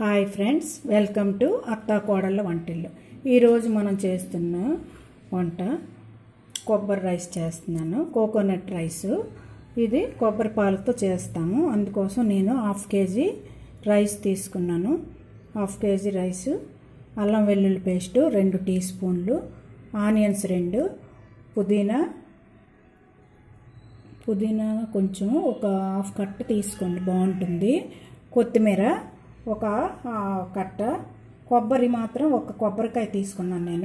Hi friends welcome to అత్తా కోడళ్ళ వంటిల్లు ఈరోజు మనం చేస్తున్న వంట కొబ్బరి రైస్ చేస్తున్నాను కోకోనట్ రైస్ ఇది కొబ్బరి పాలతో చేస్తాము అందుకోసం నేను హాఫ్ కేజీ రైస్ తీసుకున్నాను హాఫ్ కేజీ రైస్ అల్లం వెల్లుల్లి పేస్టు రెండు టీ స్పూన్లు ఆనియన్స్ రెండు పుదీనా పుదీనా కొంచెం ఒక హాఫ్ కట్ట తీసుకోండి బాగుంటుంది కొత్తిమీర ఒక ఆ, కట్ట కొబ్బరి మాత్రం ఒక కొబ్బరికాయ తీసుకున్నాను నేను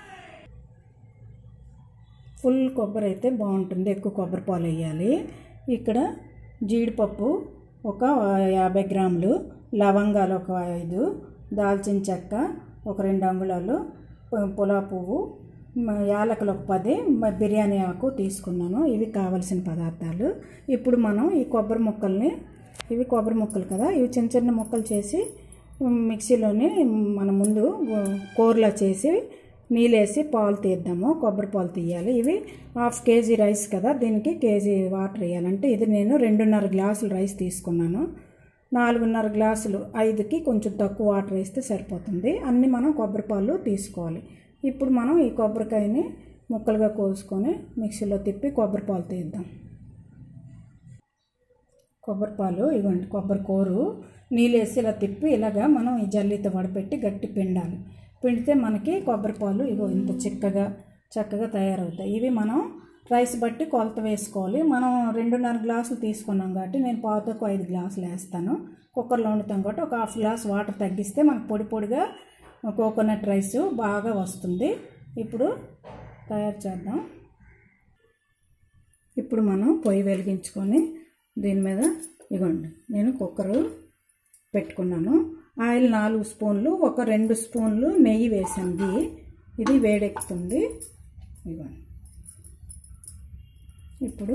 ఫుల్ కొబ్బరి అయితే బాగుంటుంది ఎక్కువ కొబ్బరి పాలు వేయాలి ఇక్కడ జీడిపప్పు ఒక యాభై గ్రాములు లవంగాలు ఒక ఐదు దాల్చిన చెక్క ఒక రెండు అంగుళాలు పు- పులా పువ్వు మ- యాలకులు ఒక పది మ- బిర్యానీ ఆకు తీసుకున్నాను ఇవి కావలసిన పదార్థాలు ఇప్పుడు మనం ఈ కొబ్బరి ముక్కల్ని ఇవి కొబ్బరి ముక్కలు కదా ఇవి చిన్న చిన్న ముక్కలు చేసి ఉమ్, మిక్సీలోని మనం ముందు ఉ- కూరలా చేసి నీళ్ళేసి పాలు తీద్దాము కొబ్బరి పాలు తీయాలి ఇవి హాఫ్ కేజీ రైస్ కదా దీనికి కేజీ వాటర్ వేయాలంటే ఇది నేను రెండున్నర గ్లాసులు రైస్ తీసుకున్నాను నాలుగున్నర గ్లాసులు ఐదుకి కొంచెం తక్కువ వాటర్ వేస్తే సరిపోతుంది అన్నీ మనం కొబ్బరి పాలు తీసుకోవాలి ఇప్పుడు మనం ఈ కొబ్బరికాయని ముక్కలుగా కోసుకొని మిక్సీలో తిప్పి కొబ్బరి పాలు తీద్దాం కొబ్బరి పాలు ఇవ్వండి కొబ్బరి కూరు నీళ్ళు వేసి ఇలా తిప్పి ఇలాగా మనం ఈ జల్లితో వడపెట్టి గట్టి పిండాలి పిండితే మనకి కొబ్బరి పాలు ఇగో ఇంత చిక్కగా చక్కగా తయారవుతాయి ఇవి మనం రైస్ బట్టి కొలత వేసుకోవాలి మనం రెండున్నర గ్లాసులు తీసుకున్నాం కాబట్టి నేను పావుతకు ఐదు గ్లాసులు వేస్తాను కుక్కర్లో వండుతాం కాబట్టి ఒక హాఫ్ గ్లాస్ వాటర్ తగ్గిస్తే మనకు పొడి పొడిగా కోకోనట్ రైస్ బాగా వస్తుంది ఇప్పుడు తయారు చేద్దాం ఇప్పుడు మనం పొయ్యి వెలిగించుకొని దీని మీద ఇగోండి నేను కుక్కరు పెట్టుకున్నాను ఆయిల్ నాలుగు స్పూన్లు ఒక రెండు స్పూన్లు నెయ్యి వేసాను గీ ఇది వేడెక్కుతుంది ఇగోండి ఇప్పుడు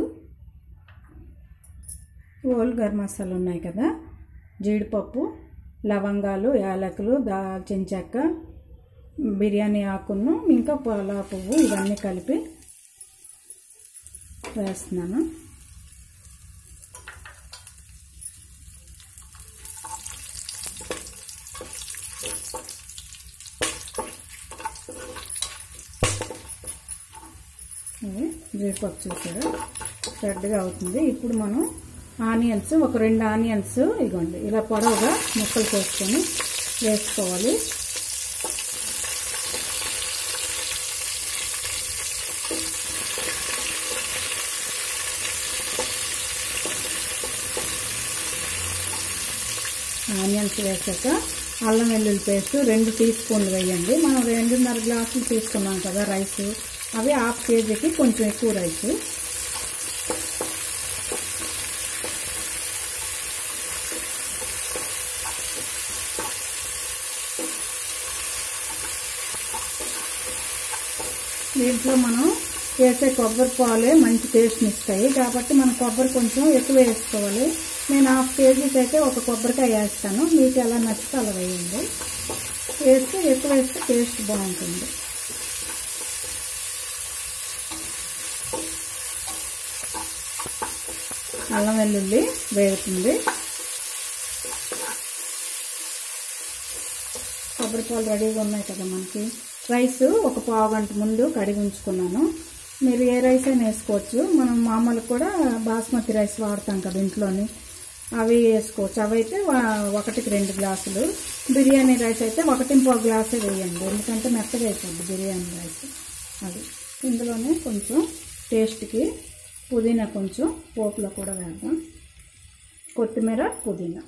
ఓల్ గరం మసాలా ఉన్నాయి కదా జీడిపప్పు లవంగాలు యాలకులు దాల్చిన చెక్క బిర్యానీ ఆకును ఇంకా పలా పువ్వు ఇవన్నీ కలిపి వేస్తున్నాను ఇది జీడిపప్పు చూసారా రెడ్గా అవుతుంది ఇప్పుడు మనం ఆనియన్స్ ఒక రెండు ఆనియన్స్ ఇగోండి ఇలా పొడవుగా ముక్కలు చేసుకొని వేసుకోవాలి ఆనియన్స్ వేసాక అల్లం వెల్లుల్లి పేస్ట్ రెండు టీ స్పూన్లు వేయండి మనం రెండున్నర గ్లాసులు తీసుకున్నాం కదా రైస్ అవి హాఫ్ కేజీకి కొంచెం ఎక్కువ రైస్ దీంట్లో మనం వేసే కొబ్బరి పాలే మంచి టేస్ట్ని ఇస్తాయి కాబట్టి మనం కొబ్బరి కొంచెం ఎక్కువ వేసుకోవాలి నేను హాఫ్ కేజీకి అయితే ఒక కొబ్బరికాయ వేస్తాను మీకు ఎలా నచ్చితే అలా వేయండి వేస్తే ఎక్కువ వేస్తే టేస్ట్ బాగుంటుంది అల్లం వెల్లుల్లి వేగుతుంది కొబ్బరి పాలు రెడీగా ఉన్నాయి కదా మనకి రైస్ ఒక పావు గంట ముందు కడిగి ఉంచుకున్నాను మీరు ఏ రైస్ అయినా వేసుకోవచ్చు మనం మామూలు కూడా బాస్మతి రైస్ వాడతాం కదా ఇంట్లోని అవి వేసుకోవచ్చు అవి అయితే వా- ఒకటికి రెండు గ్లాసులు బిర్యానీ రైస్ అయితే ఒకటి పావు గ్లాసే వేయండి ఎందుకంటే మెత్తగా అయిపోద్ది బిర్యానీ రైస్ అది ఇందులోనే కొంచెం టేస్ట్కి పుదీనా కొంచెం పోపులో కూడా వేద్దాం కొత్తిమీర పుదీనా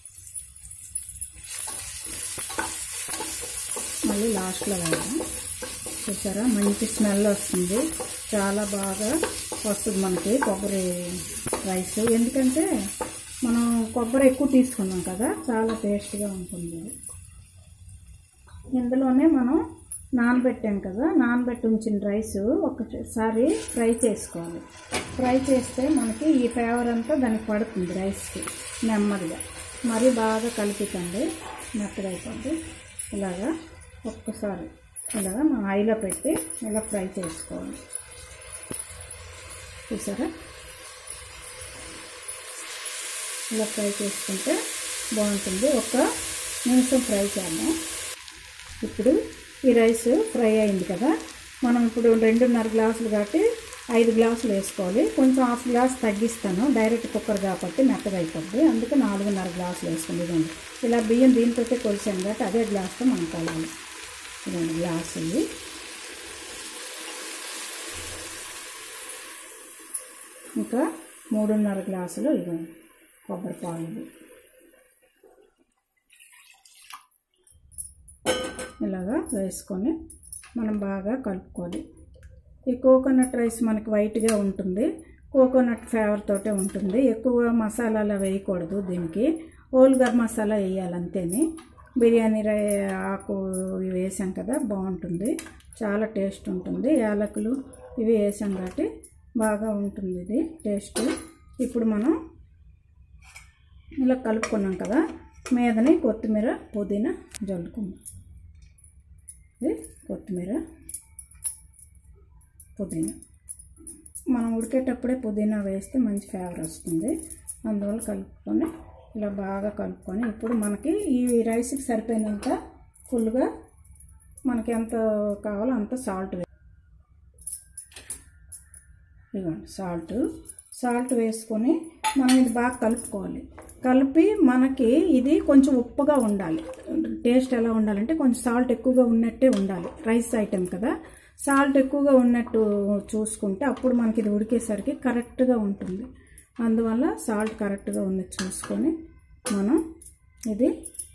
మళ్ళీ లాస్ట్లో వేద్దాం చూసారా మంచి స్మెల్ వస్తుంది చాలా బాగా వస్తుంది మనకి కొబ్బరి రైస్ ఎందుకంటే మనం కొబ్బరి ఎక్కువ తీసుకున్నాం కదా చాలా టేస్ట్గా ఉంటుంది ఇది. ఇందులోనే మనం నానబెట్టాం కదా నానబెట్టి ఉంచిన రైస్ ఒకసారి ఫ్రై చేసుకోవాలి ఫ్రై చేస్తే మనకి ఈ ఫ్లేవర్ అంతా దానికి పడుతుంది రైస్కి నెమ్మదిగా మరి బాగా కలిపితండి మెత్తగా అయిపోద్ది ఇలాగా ఒక్కసారి ఇలాగా మనం ఆయిలో పెట్టి ఇలా ఫ్రై చేసుకోవాలి చూసారా ఇలా ఫ్రై చేసుకుంటే బాగుంటుంది ఒక నిమిషం ఫ్రై చేద్దాం ఇప్పుడు ఈ రైస్ ఫ్రై అయింది కదా మనం ఇప్పుడు రెండున్నర గ్లాసులు కాబట్టి ఐదు గ్లాసులు వేసుకోవాలి కొంచెం హాఫ్ గ్లాస్ తగ్గిస్తాను డైరెక్ట్ కుక్కర్ కాబట్టి మెత్తగా అయిపోద్ది అందుకే నాలుగున్నర గ్లాసులు వేసుకుంది ఇదండి ఇలా బియ్యం దీంతో కొలిసాను కాబట్టి అదే గ్లాస్తో మనం కలవాలి ఇదండి గ్లాస్ ఇవి ఇంకా మూడున్నర గ్లాసులు ఇవ్వండి కొబ్బరి పాలు ఇవి ఇలాగా వేసుకొని మనం బాగా కలుపుకోవాలి ఈ కోకోనట్ రైస్ మనకి వైట్గా ఉంటుంది కోకోనట్ ఫ్లేవర్ తోటే ఉంటుంది ఎక్కువ మసాలాలు వేయకూడదు దీనికి ఓల్ గరం మసాలా వేయాలి అంతేని బిర్యానీ రై ఆకు ఇవి వేసాం కదా బాగుంటుంది చాలా టేస్ట్ ఉంటుంది యాలకులు ఇవి వేసాం కాబట్టి బాగా ఉంటుంది ఇది టేస్ట్ ఇప్పుడు మనం ఇలా కలుపుకున్నాం కదా మీదని కొత్తిమీర పుదీనా జల్లుకుందాం ఇది కొత్తిమీర పుదీనా మనం ఉడికేటప్పుడే పుదీనా వేస్తే మంచి ఫ్లేవర్ వస్తుంది అందువల్ల కలుపుకొని ఇలా బాగా కలుపుకొని ఇప్పుడు మనకి ఈ రైస్కి సరిపోయినంత ఫుల్గా మనకి ఎంత కావాలో అంత సాల్ట్ వే ఇదిగోండి సాల్ట్ సాల్ట్ వేసుకొని మనం ఇది బాగా కలుపుకోవాలి కలిపి మనకి ఇది కొంచెం ఉప్పుగా ఉండాలి టేస్ట్ ఎలా ఉండాలంటే కొంచెం సాల్ట్ ఎక్కువగా ఉన్నట్టే ఉండాలి రైస్ ఐటెం కదా సాల్ట్ ఎక్కువగా ఉన్నట్టు చూసుకుంటే అప్పుడు మనకి ఇది ఉడికేసరికి కరెక్ట్గా ఉంటుంది అందువల్ల సాల్ట్ కరెక్ట్గా ఉన్నది చూసుకొని మనం ఇది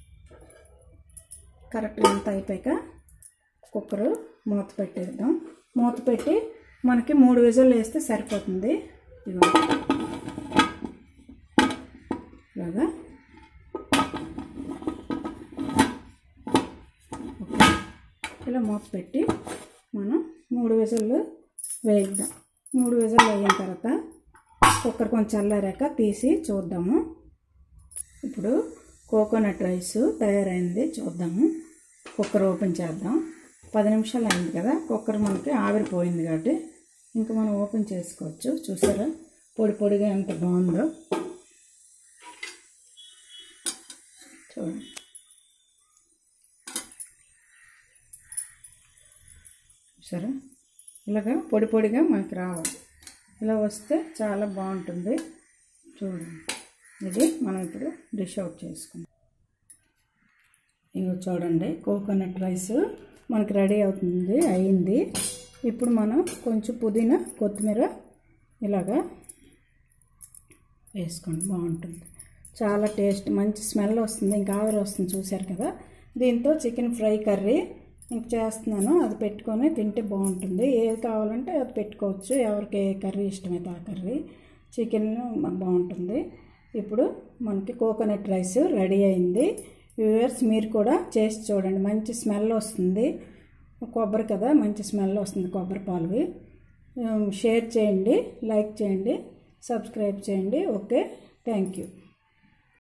కరెక్ట్గా అంతా అయిపోయాక కుక్కరు మూత పెట్టేద్దాం మూత పెట్టి మనకి మూడు విజులు వేస్తే సరిపోతుంది ఇదిగో ఇలాగా ఓకే ఇలా మూత పెట్టి మనం మూడు విజులు వేయిద్దాం మూడు విజులు వేయిన తర్వాత కుక్కర్ కొంచెం చల్లారాక తీసి చూద్దాము ఇప్పుడు కోకోనట్ రైస్ తయారైంది చూద్దాము కుక్కర్ ఓపెన్ చేద్దాం పది నిమిషాలు అయింది కదా కుక్కర్ మనకి ఆవిరిపోయింది కాబట్టి ఇంకా మనం ఓపెన్ చేసుకోవచ్చు చూసారా పొడి పొడిగా ఎంత బాగుందో చూడండి సరే ఇలాగా పొడి పొడిగా మనకి రావాలి ఇలా వస్తే చాలా బాగుంటుంది చూడండి ఇది మనం ఇప్పుడు డిష్ అవుట్ చేసుకుందాం ఇగో చూడండి కోకోనట్ రైస్ మనకి రెడీ అవుతుంది అయింది ఇప్పుడు మనం కొంచెం పుదీనా కొత్తిమీర ఇలాగా వేసుకోండి బాగుంటుంది చాలా టేస్ట్ మంచి స్మెల్ వస్తుంది ఇంకా ఆవిరి వస్తుంది చూశారు కదా దీంతో చికెన్ ఫ్రై కర్రీ ఇంక చేస్తున్నాను అది పెట్టుకొని తింటే బాగుంటుంది ఏది కావాలంటే అది పెట్టుకోవచ్చు ఎవరికి ఏ కర్రీ ఇష్టమైతే ఆ కర్రీ చికెన్ బాగుంటుంది ఇప్పుడు మనకి కోకోనట్ రైస్ రెడీ అయింది వ్యూవర్స్ మీరు కూడా చేసి చూడండి మంచి స్మెల్ వస్తుంది కొబ్బరి కదా మంచి స్మెల్ వస్తుంది కొబ్బరి పాలువి షేర్ చేయండి లైక్ చేయండి సబ్స్క్రైబ్ చేయండి ఓకే థ్యాంక్ యూ